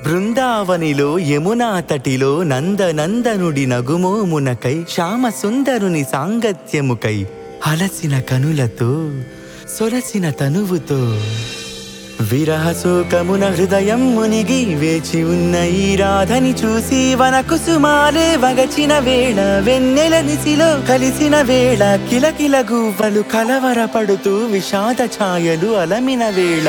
బృందావనిలో యమునా తటిలో నందనందనుడి నగుమోమునకై శ్యామ సుందరుని సాంగత్యముకై అలసిన కనులతో సొలసిన తనువుతో విరహ శోకమున హృదయం మునిగి వేచి ఉన్న ఈ రాధని చూసి వన కుసుమాలే వగచిన వేళ వెన్నెల నిసిలో కలిసిన వేళ కిలకిల గువ్వలు కలవరపడుతూ విషాద ఛాయలు అలమిన వేళ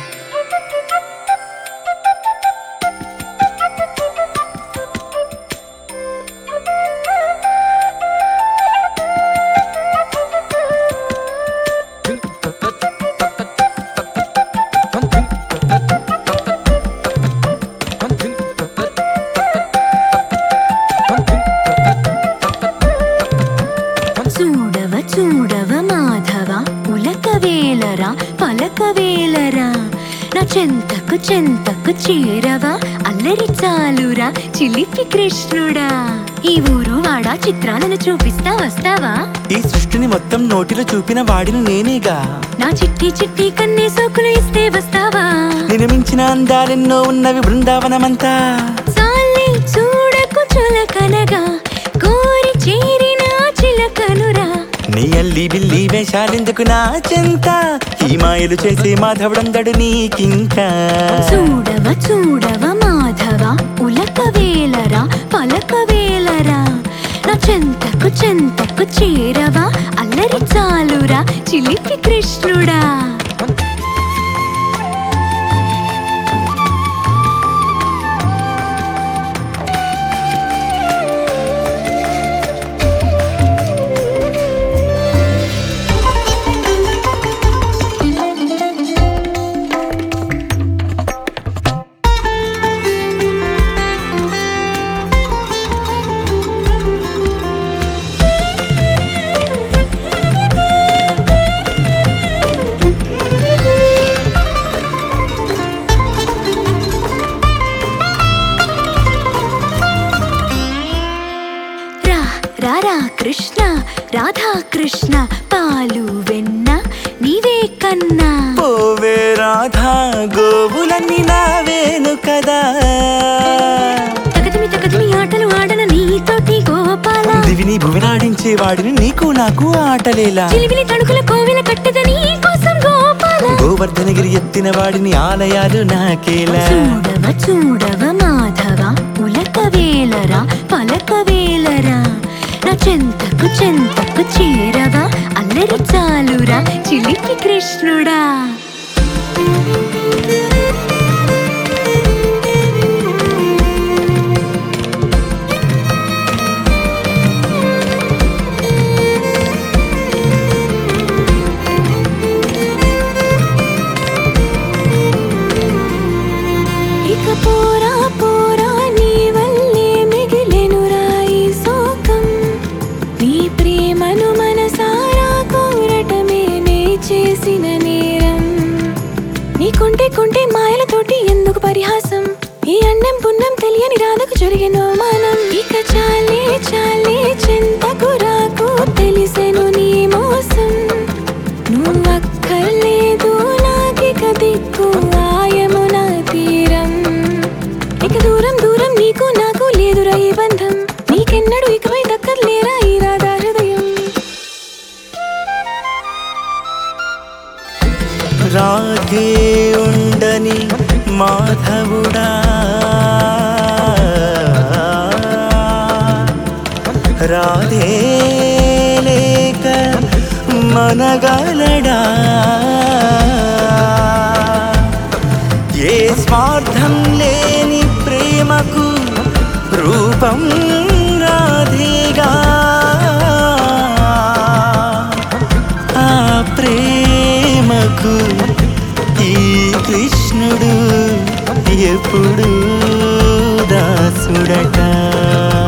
చూడవ చూడవ మాధవ ఉలక వేలరా పలక వేలరా నా చెంతకు చెంతకు చేరవా అల్లరి చాలురా చిలిపి కృష్ణుడా ఈ ఊరు వాడా చిత్రాలను చూపిస్తా వస్తావా ఈ సృష్టిని మొత్తం నోటిలో చూపిన వాడిని నేనేగా నా చిట్టి చిట్టి కన్నే సోకులు ఇస్తే వస్తావా నిన్ను మించిన అందాలెన్నో ఉన్నవి బృందావనమంతా చాలే చూడకు చులకనగా కోరి చేరిన చిలకనురా నీ అల్లి బిల్లి వేషాలెందుకు నా చెంత ఈ మాయలు చేసే మాధవుడందడు నీకింకా చూడవ చూడవ మాధవ ఉలక వేలరా పలక వేలరా నా చెంతకు చెంతకు చేరవా అల్లరి చాలురా చిలిపి కృష్ణుడా రా రా రా కృష్ణ రాధా కృష్ణ పాలు వెన్న నీవే కన్నా పోవే రాధా గోవులన్నీ నావేను కదా తగదిమి తగదిమి ఆటలు ఆడన నీతోటి గోపాల దివిని భువినాడించే వాడిని నీకు నాకు ఆటలేలా చిలివిలి తణుకుల కోవిల కట్టెద నీ కోసం గోపాల గోవర్ధనగిరి ఎత్తిన వాడిని ఆలయాలు నాకేలా చూడవ చూడవ మాధవ ఉలక వేలరా పలక వేలరా నా చెంతకు చెంతకు చేరవా అల్లరి చాలురా చిలిపి కృష్ణుడా ఇక పోరా పోరా నీ వల్లే మిగిలెనురా ఈ శోకం నీ ప్రేమను మనసారా కోరటమే నే చేసిన నేరం నీ కొంటే కొంటే మాయలతోటి ఎందుకు పరిహాసం ఈ అన్నం పున్నం తెలియని రాధకు జరిగిన మానం ఇక చాలే చాలే చింతకు రాకు తెలిసెను నీ మోసం నువ్వక్కర్లేదు నాకిక దిక్కు ఆయమున తీరం ఇక దూరం దూరం నీకు నాకు లేదురా ఈ బంధం నీకెన్నడు ఇకపై దక్కర్లేరా ఈ రాధా హృదయం రాధే ఉండని మాధవుడా రాధే లేక మనగలడా ఏ స్వార్థం లేని ప్రేమకు రూపం రాధేగా ఆ ప్రేమకు ఈ కృష్ణుడు ఎప్పుడు దాసుడట